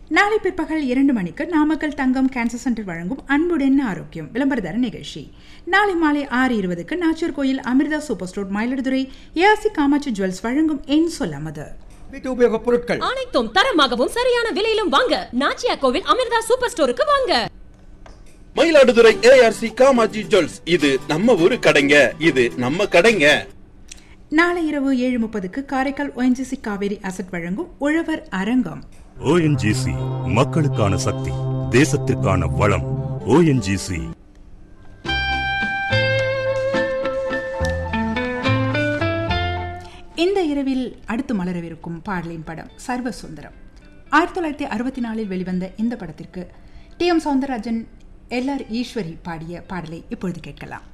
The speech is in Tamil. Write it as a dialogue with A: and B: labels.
A: நாளை பிற்பகல் இரண்டு மணிக்கு நாமக்கல் தங்கம் கேன்சர் சென்டர் வழங்கும் அன்புடன் ஆரோக்கியம் விளம்பரதர நிகழ்ச்சி நாளை மாலை ஆறு இருபதுக்கு நாச்சூர் கோயில் Amirtha super store Mayiladuthurai ARC Kamatchi jewels வழங்கும் என் சொல்லாமது
B: வீட்டு உபயோகப் பொருட்கள்
C: அனைத்தும் தரமாகவும் சரியான விலையிலும் வாங்க நாச்சியா கோவில் அமிர்தா சூப்பர் ஸ்டோருக்கு வாங்க
D: மயிலாடுதுறை ஏஆர்சி காமாஜி ஜுவல்ஸ் இது நம்ம ஊரு கடைங்க இது நம்ம கடைங்க
A: நாளை இரவு ஏழு முப்பதுக்கு காரைக்கால் ஒஎன்ஜிசி காவேரி அசட் வழங்கும் உழவர் அரங்கம்
E: ஓஎன்ஜிசி மக்களுக்கான சக்தி தேசத்திற்கான வளம் ஓஎன்ஜிசி
A: இந்த இரவில் அடுத்து மலரவிருக்கும் பாடலின் படம் சர்வ சுந்தரம் ஆயிரத்தி தொள்ளாயிரத்தி அறுபத்தி நாலில் வெளிவந்த இந்த படத்திற்கு T M Soundararajan L R Eswari பாடிய பாடலை இப்பொழுது கேட்கலாம்